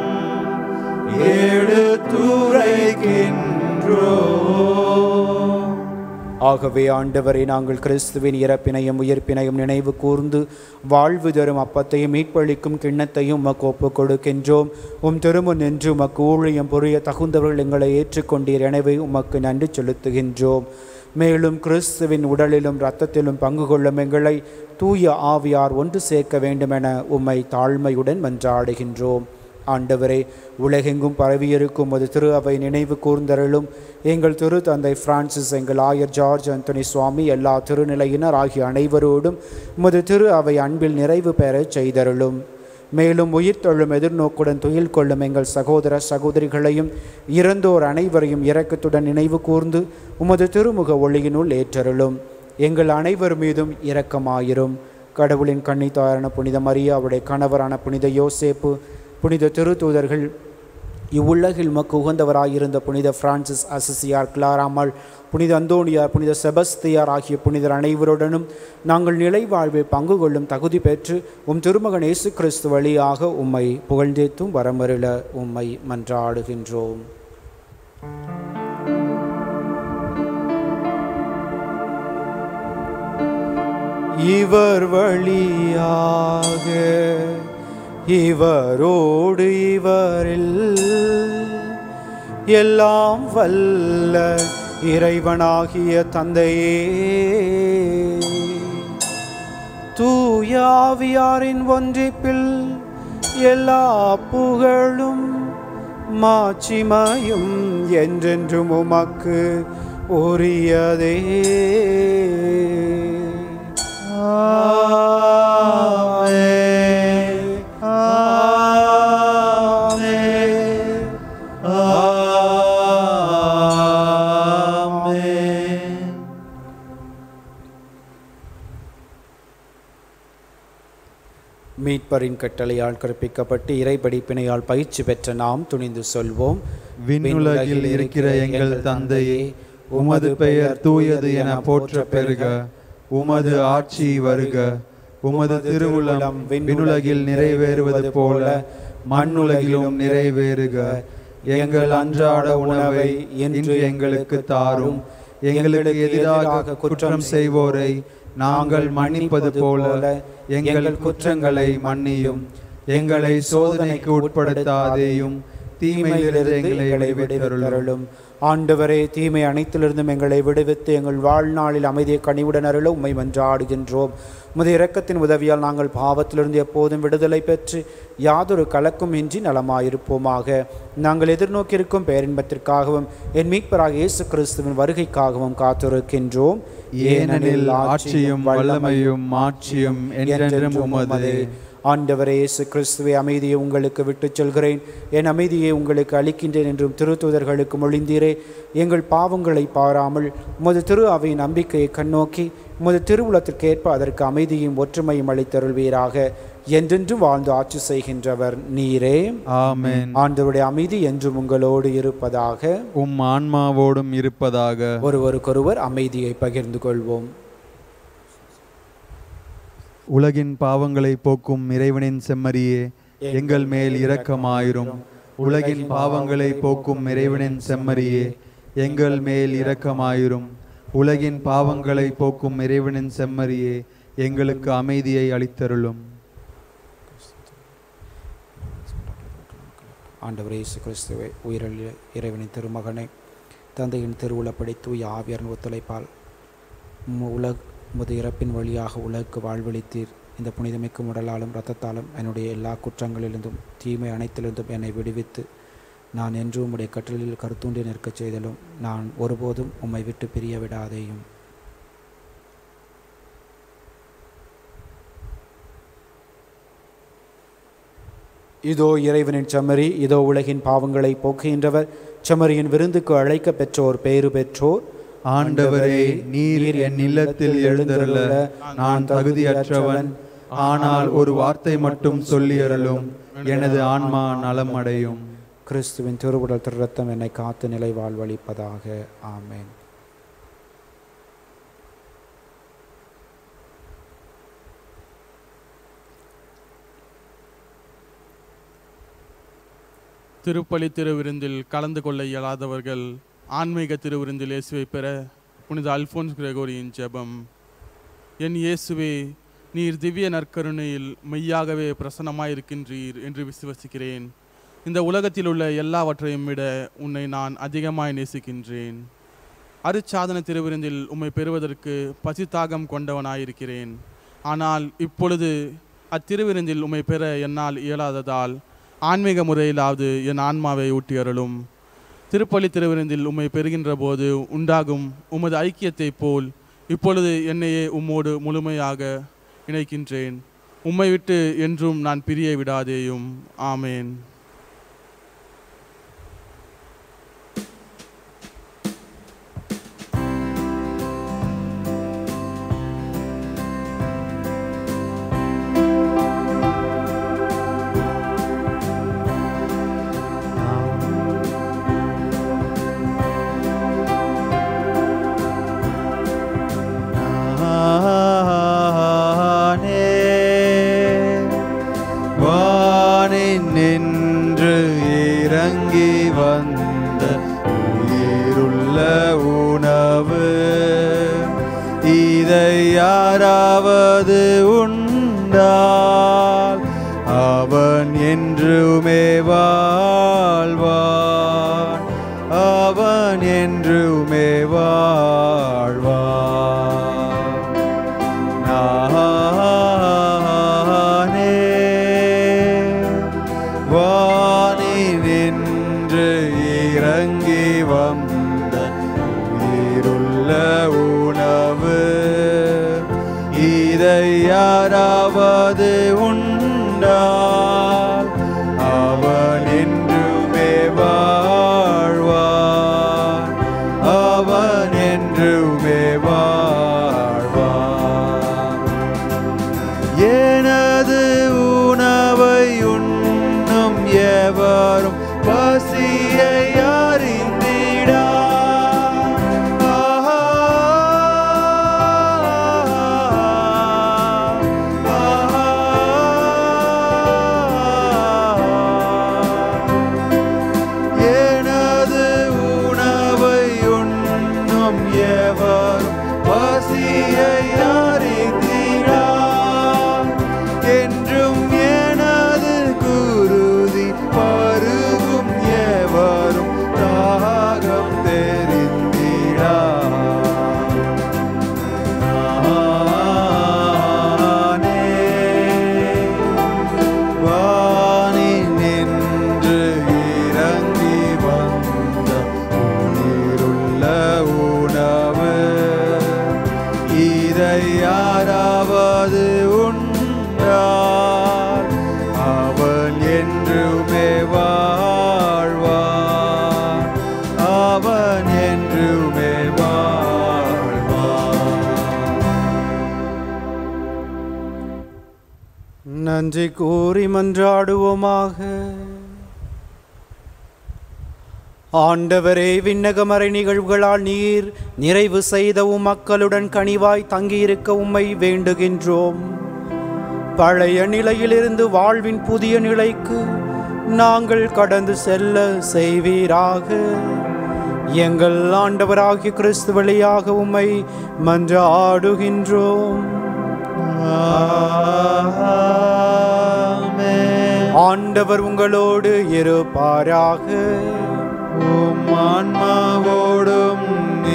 எடுத்துரைக்கின்றோ ஆகவே ஆண்டவரை நாங்கள் கிறிஸ்துவின் இறப்பினையும் உயிர்ப்பினையும் நினைவு கூர்ந்து வாழ்வு தரும் அப்பத்தையும் மீட்பளிக்கும் கிண்ணத்தையும் உமக்கு ஒப்புக் கொடுக்கின்றோம் உம் திருமுன் நின்று உமக்கு ஊழியம் புரிய தகுந்தவர்கள் எங்களை ஏற்றுக்கொண்டீர் எனவே உமக்கு நன்றி செலுத்துகின்றோம் மேலும் கிறிஸ்துவின் உடலிலும் இரத்தத்திலும் பங்கு கொள்ளும் எங்களை தூய ஆவியார் ஒன்று சேர்க்க வேண்டுமென உம்மை தாழ்மையுடன் மன்றாடுகின்றோம் ஆண்டவரே உலகெங்கும் பரவியிருக்கும் ஒரு திரு அவை நினைவு கூர்ந்தருளும் எங்கள் திரு தந்தை பிரான்சிஸ் எங்கள் ஆயர் ஜார்ஜ் அந்தோனி சுவாமி எல்லா திருநிலையினர் ஆகிய அனைவரோடும் உமது திரு அவை அன்பில் நிறைவு பெறச் செய்தருளும் மேலும் உயிர்த்தெழும் எதிர்நோக்குடன் துயில் கொள்ளும் எங்கள் சகோதர சகோதரிகளையும் இறந்தோர் அனைவரையும் இரக்கத்துடன் நினைவு கூர்ந்து உமது திருமுக ஒளியினுள் ஏற்றருளும் எங்கள் அனைவர் மீதும் இரக்கமாயிரும் கடவுளின் கன்னித்தாரான புனித மரியா அவருடைய கணவரான புனித யோசேப்பு புனித திருத்தூதர்கள் இவ்வுலகில் மக்கு உகந்தவராயிருந்த புனித பிரான்சிஸ் அசிசியார் கிளாராமல் புனித அந்தோனியார் புனித செபஸ்தியார் ஆகிய புனிதர் அனைவருடனும் நாங்கள் நிலை வாழ்வில் பங்கு கொள்ளும் தகுதி பெற்று உம் திருமகன் இயேசு கிறிஸ்து வழியாக உம்மை புகழ்ந்தேத்தும் வரமருள உம்மை மன்றாடுகின்றோம் இவர் வழியாக இவரோடு இவரில் எல்லாம் வல்ல இறைவனாகிய தந்தையே தூயாவியாரின் ஒன்றிப்பில் எல்லா புகழும் மாட்சிமையும் என்றென்றும் உமக்கு உரியதே ஆமென். ஆமென். ஆமென். மீட்பரின் கட்டளையால் கற்பிக்கப்பட்டு இறைபடிப்பினையால் பயிற்சி பெற்ற நாம் துணிந்து சொல்வோம் விண்ணுலகில் இருக்கிற எங்கள் தந்தையே உமது பெயர் தூயது என போற்ற பெறுக உமது ஆட்சி வருக உமது திருவுளம் விண்ணுலகில் நிறைவேறுவது போல மண்ணுலகிலும் நிறைவேறுக எங்கள் அன்றாட உணவை இன்று எங்களுக்கு தாரும் எங்களுக்கு எதிராக குற்றம் செய்வோரை நாங்கள் மன்னிப்பது போல எங்கள் குற்றங்களை மன்னியும் எங்களை சோதனைக்கு உட்படுத்தாதேயும் தீமையிலிருந்து எங்களை விடுவித்தருளும் அருளும் ஆண்டவரே தீமை அனைத்திலிருந்தும் எங்களை விடுவித்து எங்கள் வாழ்நாளில் அமைதியை கனிவுடன் அருள உம்மை மன்றாடுகின்றோம் உமது இரக்கத்தின் உதவியால் நாங்கள் பாவத்திலிருந்து எப்போதும் விடுதலை பெற்று யாதொரு கலக்கும் இன்றி நலமாயிருப்போமாக நாங்கள் எதிர்நோக்கியிருக்கும் பேரின்பத்திற்காகவும் என் மீட்பராக இயேசு கிறிஸ்துவின் வருகைக்காகவும் காத்திருக்கின்றோம் ஏனெனில் ஆட்சியும் வல்லமையும் மாட்சியும் என்றென்றும் உமதே ஆண்டவரே இயேசு கிறிஸ்துவை அமைதியை உங்களுக்கு விட்டுச் செல்கிறேன் என் அமைதியை உங்களுக்கு அளிக்கின்றேன் என்றும் திருத்தூதர்களுக்கு மொழிந்தீரே எங்கள் பாவங்களை பாராமல் உமது திரு அவை நம்பிக்கையை கண்ணோக்கி உமது திருவுளத்திற்கேற்ப அதற்கு அமைதியும் ஒற்றுமையும் அளித்தருள்வீராக என்றென்றும் வாழ்ந்து ஆட்சி செய்கின்றவர் நீரே ஆமென் ஆண்டவருடைய அமைதி என்றும் உங்களோடு இருப்பதாக உம் ஆன்மாவோடும் இருப்பதாக ஒருவருக்கொருவர் அமைதியை பகிர்ந்து கொள்வோம் உலகின் பாவங்களை போக்கும் இறைவனின் செம்மறியே எங்கள் மேல் இரக்கமாயிரும் உலகின் பாவங்களை போக்கும் இறைவனின் செம்மறியே எங்கள் மேல் இரக்கமாயிரும் உலகின் பாவங்களை போக்கும் இறைவனின் செம்மறியே எங்களுக்கு அமைதியை அளித்தருளும் ஆண்டவர் இயேசு கிறிஸ்துவை உயிரில் இறைவனின் திருமகனை தந்தையின் திருவுளப்படி தூய ஆவியர்ன் ஒத்துழைப்பால் உம் உலக உமது இறப்பின் வழியாக உலகுக்கு வாழ்வளித்தீர் இந்த புனிதமிக்கும் உடலாலும் இரத்தத்தாலும் என்னுடைய எல்லா குற்றங்களிலிருந்தும் தீமை அனைத்திலிருந்தும் என்னை விடுவித்து நான் என்றும் உம்முடைய கற்றலில் கருத்தூண்டி நிற்கச் செய்தலும் நான் ஒருபோதும் உம்மை விட்டு பிரிய விடாதேயும் இதோ இறைவனின் செம்மறி இதோ உலகின் பாவங்களை போக்குகின்றவர் செம்மறியின் விருந்துக்கு அழைக்க பெற்றோர் பேறு பெற்றோர் ஆண்டவரே நீர் என் இல்லத்தில் எழுந்தருள நான் தகுதியற்றவன் ஆனால் ஒரு வார்த்தை மட்டும் சொல்லியருளும் எனது ஆன்மா நலம் அடையும் கிறிஸ்துவின் திருவுடல் திருரத்தம் என்னை காத்து நிலை வாழ்வளிப்பதாக ஆமென் திருப்பலி திருவிருந்தில் கலந்து கொள்ள இயலாதவர்கள் ஆன்மீக திருவிருந்தில் இயேசுவை பெற புனித அல்போன்ஸ் கிரெகோரியின் ஜெபம் என் இயேசுவே நீர் திவ்ய நற்கருணையில் மெய்யாகவே பிரசன்னமாயிருக்கின்றீர் என்று விசுவசிக்கிறேன் இந்த உலகத்தில் உள்ள எல்லாவற்றையும் விட உன்னை நான் அதிகமாய் நேசிக்கின்றேன் அருட்சாதன திருவிருந்தில் உம்மை பெறுவதற்கு பசித்தாகம் கொண்டவனாயிருக்கிறேன் ஆனால் இப்பொழுது அத்திருவிருந்தில் உம்மை பெற என்னால் இயலாததால் ஆன்மீக முறையிலாவது என் ஆன்மாவை ஊட்டி அருளும் திருப்பலி திருவிருந்தில் உம்மை பெறுகின்ற போது உண்டாகும் உமது ஐக்கியத்தைப் போல் இப்பொழுது என்னையே உம்மோடு முழுமையாக இணைக்கின்றேன் உம்மை விட்டு என்றும் நான் பிரிய விடாதேயும் ஆமேன் நானே வானில் நின்று இறங்கி வந்த உயிருள்ள உணவு இதை யாராவது உண்டால் அவன் என்றுமே வாழ்வான் அவன் என்றுமே வாழ்வான் நானே வானினின்று இறங்கி வந்த உயிருள்ள உணவு இதை யாராவது உண்டால் அவன் என்றுமே வாழ்வான் அவன் என்றுமே வாழ்வான் எனது பசியை அறிந்திடா ஆஹா, ஆஹா. எனது உணவை உண்ணும் எவர் பசியை அறிந்திடா என்றும் எனது குருதி பருகும் எவரும் தாகம் தெரிந்திடா நானே வானி நின்று இறங்கி வந்த உயிருள்ள உணவு இதை யாராவது உண்டார் அவன் என்றுமே வாழ்வான் அவன் என்றுமே வாழ்வான் நன்றி கூறி மன்றாடுவோமாக ஆண்டவரே விண்ணகமறை நிகழ்வுகளால் நீர் நிறைவு செய்த உம் மக்களுடன் கனிவாய் தங்கியிருக்க உம்மை வேண்டுகின்றோம் பழைய நிலையிலிருந்து வாழ்வின் புதிய நிலைக்கு நாங்கள் கடந்து செல்ல செய்வீராக எங்கள் ஆண்டவராகிய கிறிஸ்து வழியாக உம்மை மன்றாடுகின்றோம் ஆமென். ஆண்டவர் உங்களோடு இருப்பாராக உம் ஆன்மாவோடும்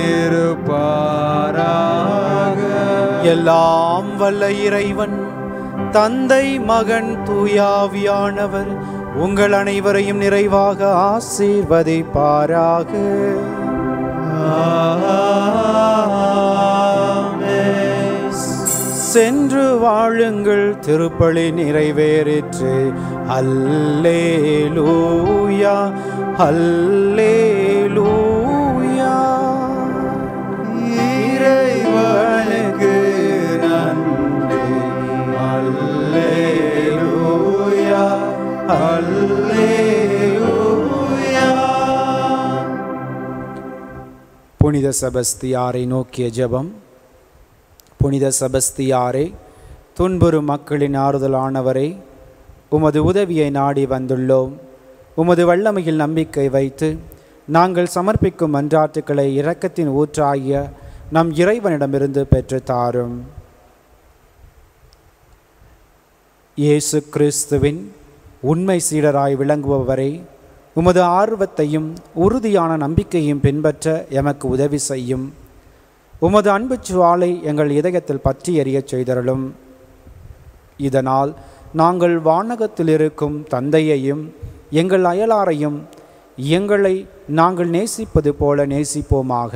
இருப்பாராக எல்லாம் வல்ல இறைவன் தந்தை மகன் தூயாவியானவர் உங்கள் அனைவரையும் நிறைவாக ஆசீர்வதிப்பாராக ஆமென். சென்று வாழுங்கள் திருப்பலி நிறைவேறிற்று அல்லேலூயா அல்லேலூயா இறைவனுக்கு நன்றி அல்லேலூயா அல்லேலூயா புனித செபஸ்தியாரை நோக்கிய ஜெபம் புனித செபஸ்தியாரே துன்புறும் மக்களின் ஆறுதலானவரே உமது உதவியை நாடி வந்துள்ளோம் உமது வல்லமையில் நம்பிக்கை வைத்து நாங்கள் சமர்ப்பிக்கும் மன்றாட்டுக்களை இரக்கத்தின் ஊற்றாகிய நம் இறைவனிடமிருந்து பெற்று தாரும் இயேசு கிறிஸ்துவின் உண்மை சீடராய் விளங்குபவரை உமது ஆர்வத்தையும் உறுதியான நம்பிக்கையும் பின்பற்ற எமக்கு உதவி செய்யும் உமது அன்பு சுவாலை எங்கள் இதயத்தில் பற்றி எரியச் செய்தருளும் இதனால் நாங்கள் வானகத்தில் இருக்கும் தந்தையையும் எங்கள் அயலாரையும் எங்களை நாங்கள் நேசிப்பது போல நேசிப்போமாக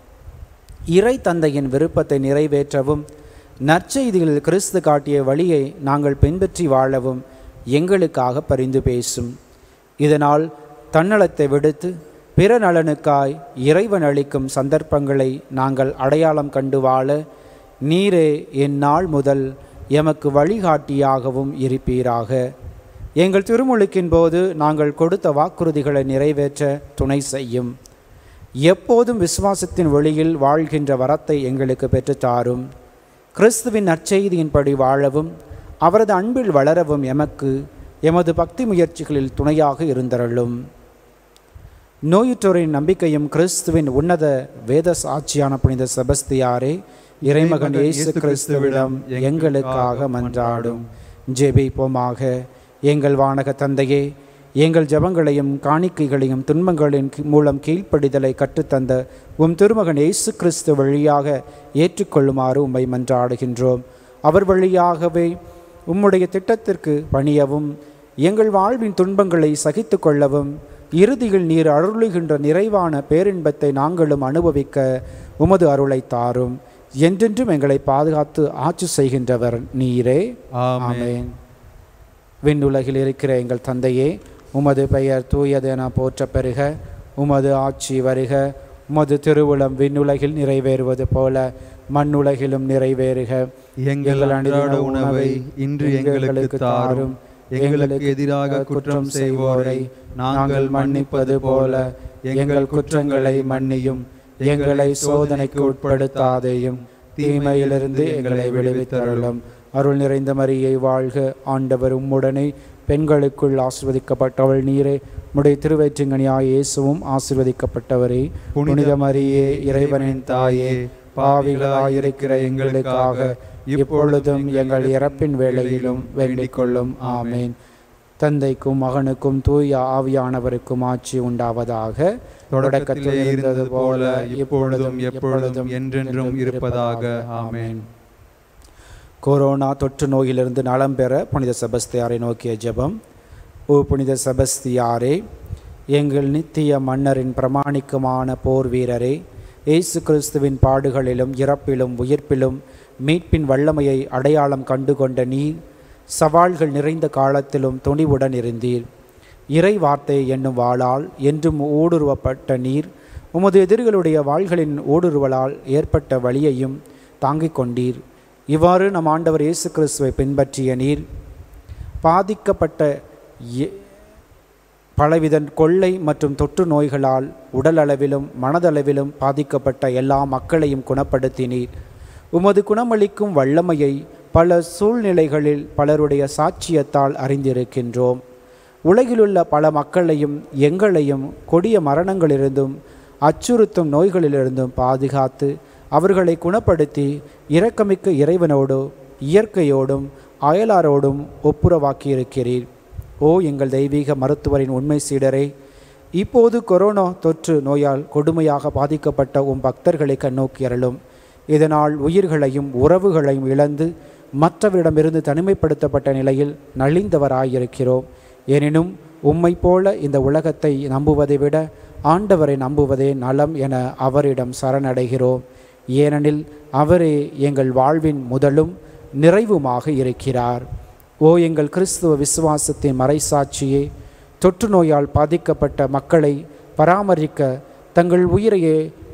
இறை தந்தையின் விருப்பத்தை நிறைவேற்றவும் நற்செய்திகளில் கிறிஸ்து காட்டிய வழியை நாங்கள் பின்பற்றி வாழவும் எங்களுக்காக பரிந்து பேசும் இதனால் தன்னலத்தை விடுத்து பிற நலனுக்காய் இறைவன் அளிக்கும் சந்தர்ப்பங்களை நாங்கள் அடையாளம் கண்டு வாழ நீரே என் நாள் முதல் எமக்கு வழிகாட்டியாகவும் இருப்பீராக எங்கள் திருமுழுக்கின் போது நாங்கள் கொடுத்த வாக்குறுதிகளை நிறைவேற்ற துணை செய்யும் எப்போதும் விசுவாசத்தின் வழியில் வாழ்கின்ற வரத்தை எங்களுக்கு பெற்றுத் தாரும் கிறிஸ்துவின் நற்செய்தியின்படி வாழவும் அவரது அன்பில் வளரவும் எமக்கு எமது பக்தி முயற்சிகளில் துணையாக இருந்தருளும் நோயுற்றோரின் நம்பிக்கையும் கிறிஸ்துவின் உன்னத வேத சாட்சியான புனித செபஸ்தியாரே இறைமகன் இயேசு கிறிஸ்துவிடம் எங்களுக்காக மன்றாடும் ஜெபிப்போமாக எங்கள் வானக தந்தையே எங்கள் ஜெபங்களையும் காணிக்கைகளையும் துன்பங்களின் கீ- மூலம் கீழ்ப்படிதலை கற்றுத்தந்த உம் திருமகன் இயேசு கிறிஸ்து வழியாக ஏற்றுக்கொள்ளுமாறு உம்மை மன்றாடுகின்றோம் அவர் வழியாகவே உம்முடைய திட்டத்திற்கு பணியவும் எங்கள் வாழ்வின் துன்பங்களை சகித்து கொள்ளவும் இறுதியில் நீர் அருளுகின்ற நிறைவான பேரின்பத்தை நாங்களும் அனுபவிக்க உமது அருளை தாரும் என்றென்றும் எங்களை பாதுகாத்து ஆட்சி செய்கின்றவர் நீரே ஆமென். ஆமென் விண்ணுலகில் இருக்கிற எங்கள் தந்தையே உமது பெயர் தூயது என போற்றப் பெறுக உமது ஆட்சி வருக உமது திருவுளம் விண்ணுலகில் நிறைவேறுவது போல மண்ணுலகிலும் நிறைவேறுக எங்கள் அன்றாட உணவை இன்று எங்களுக்கு தாரும் எங்களுக்கு எதிராக குற்றம் செய்வோரை நாங்கள் மன்னிப்பது போல எங்கள் குற்றங்களை மன்னியும் எங்களை சோதனைக்கு உட்படுத்தாதேயும் தீமையிலிருந்து எங்களை விடுவித்தருளும் அருள் நிறைந்த மரியை வாழ்க ஆண்டவர் உம்முடனே பெண்களுக்குள் ஆசிர்வதிக்கப்பட்டவள் நீரே உடைய திருவயிற்றுங்கனியாய் இயேசுவும் ஆசிர்வதிக்கப்பட்டவரே புனித மரியே இறைவனின் தாயே பாவிகளாயிருக்கிற எங்களுக்காக இப்பொழுதும் எங்கள் இறப்பின் வேளையிலும் வேண்டிக் கொள்ளும் ஆமேன் தந்தைக்கும் மகனுக்கும் தூய ஆவியானவருக்கும் ஆட்சி உண்டாவதாக தொடக்கத்தில் இருந்தது போல இப்பொழுதும் எப்பொழுதும் என்றென்றும் இருப்பதாக ஆமென் கொரோனா தொற்று நோயிலிருந்து நலம் பெற புனித செபஸ்தியாரை நோக்கிய ஜெபம் ஓ புனித செபஸ்தியாரே எங்கள் நித்திய மன்னரின் பிரமாணிக்கமான போர் வீரரே இயேசு கிறிஸ்துவின் பாடுகளிலும் இறப்பிலும் உயிர்ப்பிலும் மீட்பின் வல்லமையை அடையாளம் கண்டுகொண்ட நீர் சவால்கள் நிறைந்த காலத்திலும் துணிவுடன் இருந்தீர் இறை வார்த்தை என்னும் வாளால் என்றும் ஊடுருவப்பட்ட நீர் உமது எதிரிகளுடைய வாள்களின் ஊடுருவலால் ஏற்பட்ட வழியையும் தாங்கிக் கொண்டீர் இவ்வாறு நம் ஆண்டவர் இயேசு கிறிஸ்துவை பின்பற்றிய நீர் பாதிக்கப்பட்ட எ- பலவித கொள்ளை மற்றும் தொற்று நோய்களால் உடலளவிலும் மனதளவிலும் பாதிக்கப்பட்ட எல்லா மக்களையும் குணப்படுத்தினீர் உமது குணமளிக்கும் வல்லமையை பல சூழ்நிலைகளில் பலருடைய சாட்சியத்தால் அறிந்திருக்கின்றோம் உலகிலுள்ள பல மக்களையும் எங்களையும் கொடிய மரணங்களிலிருந்தும் அச்சுறுத்தும் நோய்களிலிருந்தும் பாதுகாத்து அவர்களை குணப்படுத்தி இரக்கமிக்க இறைவனோடு இயற்கையோடும் அயலாரோடும் ஒப்புரவாக்கியிருக்கிறீர் ஓ எங்கள் தெய்வீக மருத்துவரின் உண்மை சீடரே இப்போது கொரோனா தொற்று நோயால் கொடுமையாக பாதிக்கப்பட்ட உம் பக்தர்களை கண்ணோக்கி அருளும் இதனால் உயிர்களையும் உறவுகளையும் இழந்து மற்றவரிடமிருந்து தனிமைப்படுத்தப்பட்ட நிலையில் நலிந்தவராயிருக்கிறோம் எனினும் உம்மை போல இந்த உலகத்தை நம்புவதை விட ஆண்டவரை நம்புவதே நலம் என அவரிடம் சரணடைகிறோம் ஏனெனில் அவரே எங்கள் வாழ்வின் முதலும் நிறைவுமாக இருக்கிறார் ஓ எங்கள் கிறிஸ்துவ விசுவாசத்தின் மறைசாட்சியே தொற்று நோயால் பாதிக்கப்பட்ட மக்களை பராமரிக்க தங்கள் உயிரையே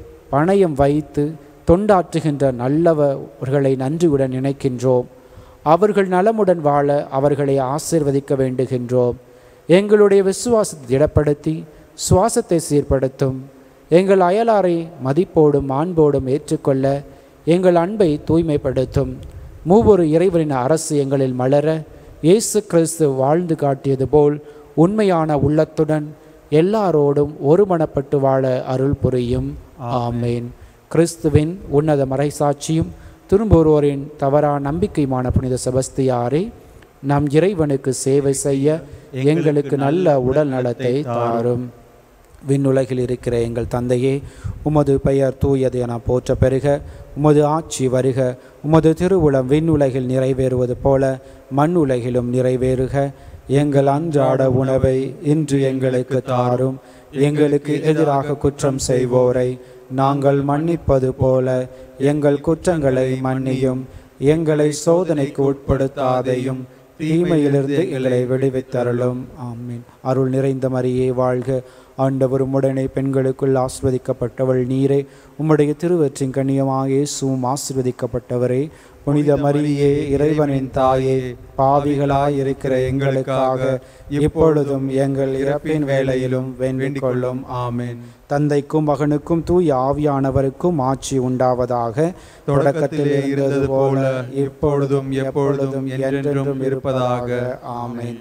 பணயம் வைத்து தொண்டாற்றுகின்ற நல்லவர்களை நன்றியுடன் நினைக்கின்றோம் அவர்கள் நலமுடன் வாழ அவர்களை ஆசீர்வதிக்க வேண்டுகின்றோம் எங்களுடைய விசுவாசத்தை திடப்படுத்தி சுவாசத்தை சீர்படுத்தும் எங்கள் அயலாரை மதிப்போடும் மாண்போடும் ஏற்றுக்கொள்ள எங்கள் அன்பை தூய்மைப்படுத்தும் மூவொரு இறைவனின் அரசு எங்களில் மலர இயேசு கிறிஸ்து வாழ்ந்து காட்டியது போல் உண்மையான உள்ளத்துடன் எல்லாரோடும் ஒருமனப்பட்டு வாழ அருள் புரியும் ஆமேன் கிறிஸ்துவின் உன்னத மறைசாட்சியும் திரும்புவோரின் தவறா நம்பிக்கையுமான புனித செபஸ்தியாரே நம் இறைவனுக்கு சேவை செய்ய எங்களுக்கு நல்ல உடல் நலத்தை தாரும் விண்ணுலகில் இருக்கிற எங்கள் தந்தையே உமது பெயர் தூயது என போற்ற பெறுக உமது ஆட்சி வருக உமது திருவுளம் விண்ணுலகில் நிறைவேறுவது போல மண்ணுலகிலும் நிறைவேறுக எங்கள் அன்றாட உணவை இன்று எங்களுக்கு தாரும் எங்களுக்கு எதிராக குற்றம் செய்வோரை நாங்கள் மன்னிப்பது போல எங்கள் குற்றங்களை மன்னியும் எங்களை சோதனைக்கு உட்படுத்தாதையும் தீமையிலிருந்து எங்களை விடுவித்தருளும் ஆமீன் அருள் நிறைந்த மரியே வாழ்க ஆண்டவர் உம்முடனே பெண்களுக்குள் ஆஸ்வதிக்கப்பட்டவள் நீரே உம்முடைய திருவற்றின் கண்ணியமாக இயேசுவும் ஆசிர்வதிக்கப்பட்டவரே புனித மரியே இறைவனின் தாயே பாவிகளாய் இருக்கிற எங்களுக்காக இப்பொழுதும் எங்கள் இறப்பின் வேளையிலும் வேண்டிக் கொள்ளும் ஆமென் தந்தைக்கும் மகனுக்கும் தூய ஆவியானவருக்கும் ஆட்சி உண்டாவதாக தொடக்கத்திலே இருந்தது போல இப்பொழுதும் எப்பொழுதும் என்றென்றும் இருப்பதாக ஆமென்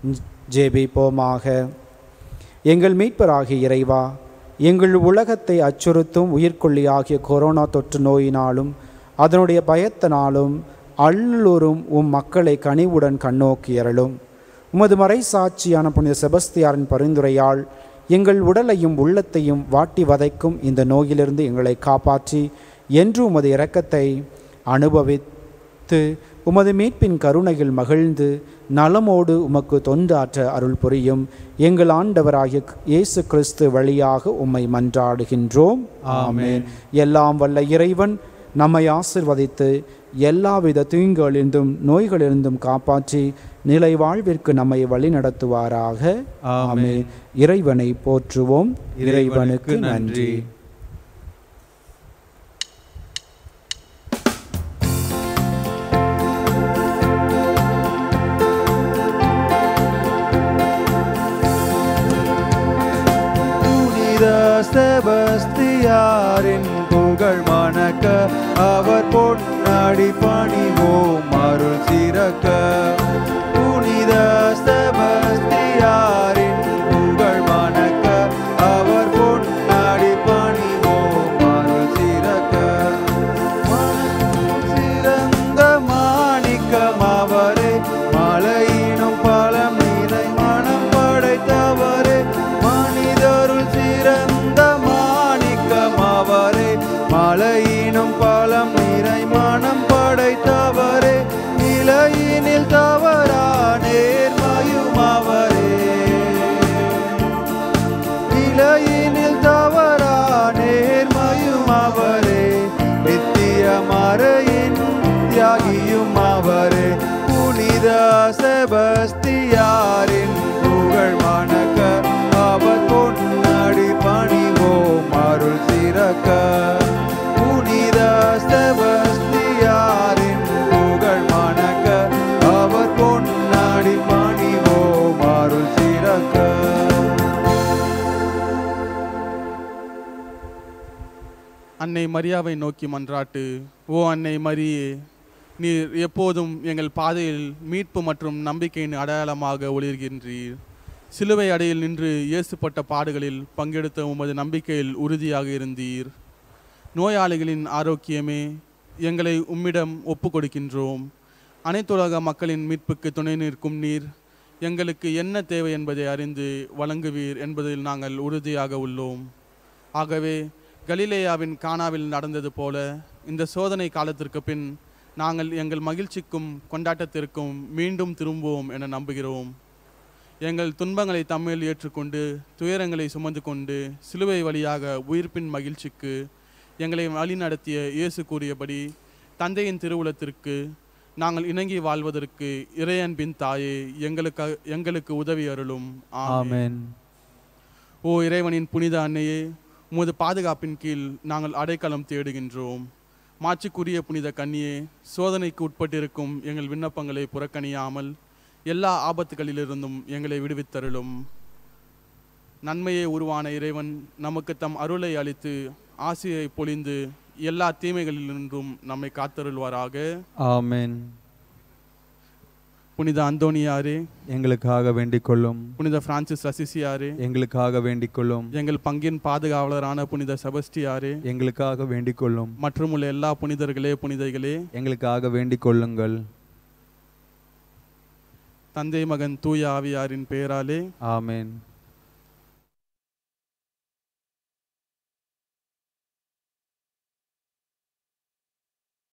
ஜெபிப்போமாக எங்கள் மீட்பராகிய இறைவா எங்கள் உலகத்தை அச்சுறுத்தும் உயிர்கொல்லியாகிய கொரோனா தொற்று நோயினாலும் அதனுடைய பயத்தினாலும் அல்லுறும் உம் மக்களை கனிவுடன் கண்ணோக்கியறலும் உமது மறைசாட்சியான புனித செபஸ்தியாரின் பரிந்துரையால் எங்கள் உடலையும் உள்ளத்தையும் வாட்டி வதைக்கும் இந்த நோயிலிருந்து எங்களை காப்பாற்றி என்று உமது இரக்கத்தை அனுபவித்து உமது மீட்பின் கருணையில் மகிழ்ந்து நலமோடு உமக்கு தொண்டாற்ற அருள் புரியும் எங்கள் ஆண்டவராகிய இயேசு கிறிஸ்து வழியாக உம்மை மன்றாடுகின்றோம் ஆமென் எல்லாம் வல்ல இறைவன் நம்மை ஆசிர்வதித்து எல்லாவித தீங்குகளிலிருந்தும் நோய்களிலிருந்தும் காப்பாற்றி நிலை வாழ்விற்கு நம்மை வழிநடத்துவாராக ஆமென் இறைவனை போற்றுவோம் இறைவனுக்கு நன்றி செபஸ்தியாரின் புகழ் மணக்க அவர் பொன்னாடி பணிவோம் அருள் சிறக்க புனித செபஸ்தியாரின் புகழ் மணக்க அவர் பொன்னாடி பணிவோம் அருள் சிறக்க சிறந்த மாணிக்கம் அவரே மலையினும் பலம் நிறை மனம் படைத்தவரே மனிதருள் சிறந்த மாணிக்கம் அவரே மலையினும் பலம் நிறை மனம் படைத்தவரே நிலையினில் தவறா நேர்மையும் அவரே நிலையினில் தவறா நேர்மையும் அவரே நித்திய மறையின் தியாகியும் அவரே புனித செபஸ்தியாரின் புகழ் மணக்க அவர் பொன்னாடி பணிவோம் அருள் சிறக்க புனித செபஸ்தியாரின் புகழ் மணக்க அவர் பொன்னாடி பணிவோம் அருள் சிறக்க அன்னை மரியாவை நோக்கி மன்றாட்டு ஓ அன்னை மரியே நீர் எப்போதும் எங்கள் பாதையில் மீட்பு மற்றும் நம்பிக்கையின் அடையாளமாக ஒளிர்கின்றீர் சிலுவை அடையில் நின்று இயேசுப்பட்ட பாடுகளில் பங்கெடுத்த உமது நம்பிக்கையில் உறுதியாக இருந்தீர் நோயாளிகளின் ஆரோக்கியமே எங்களை உம்மிடம் ஒப்பு கொடுக்கின்றோம் அனைத்துலக மக்களின் மீட்புக்கு துணை நிற்கும் நீர் எங்களுக்கு என்ன தேவை என்பதை அறிந்து வழங்குவீர் என்பதில் நாங்கள் உறுதியாக உள்ளோம் ஆகவே கலிலேயாவின் கானாவில் நடந்தது போல இந்த சோதனை காலத்திற்கு பின் நாங்கள் எங்கள் மகிழ்ச்சிக்கும் கொண்டாட்டத்திற்கும் மீண்டும் திரும்புவோம் என நம்புகிறோம் எங்கள் துன்பங்களை தம்மில் ஏற்றுக்கொண்டு துயரங்களை சுமந்து கொண்டு சிலுவை வழியாக உயிர்ப்பின் மகிழ்ச்சிக்கு எங்களை வழிநடத்திய இயேசு கூறியபடி தந்தையின் திருவுளத்திற்கு நாங்கள் இணங்கி வாழ்வதற்கு இறையன்பின் தாயே எங்களுக்கு எங்களுக்கு உதவி அருளும் ஆமென் ஆமென் ஓ இறைவனின் புனித அன்னையே உமது பாதுகாப்பின் கீழ் நாங்கள் அடைக்கலம் தேடுகின்றோம் மாட்சிக்குரிய புனித கன்னியே சோதனைக்கு உட்பட்டிருக்கும் எங்கள் விண்ணப்பங்களை புறக்கணியாமல் எல்லா ஆபத்துகளிலிருந்தும் எங்களை விடுவித்தருளும் நன்மையே உருவான இறைவன் நமக்கு தம் அருளை அளித்து ஆசியை பொழிந்து எல்லா தீமைகளிலிருந்தும் நம்மை காத்தருள்வாராக ஆமென் புனித அந்தோனியாரே எங்களுக்காக வேண்டிக் கொள்ளும் புனித பிரான்சிஸ் அசிசியாரே எங்களுக்காக வேண்டிக் கொள்ளும் எங்கள் பங்கின் பாதுகாவலரான புனித செபஸ்டியாரே எங்களுக்காக வேண்டிக் கொள்ளும் மற்றும் உள்ள எல்லா புனிதர்களே புனிதைகளே எங்களுக்காக வேண்டிக் கொள்ளுங்கள் தந்தை மகன் தூய ஆவியாரின் பெயராலே ஆமென்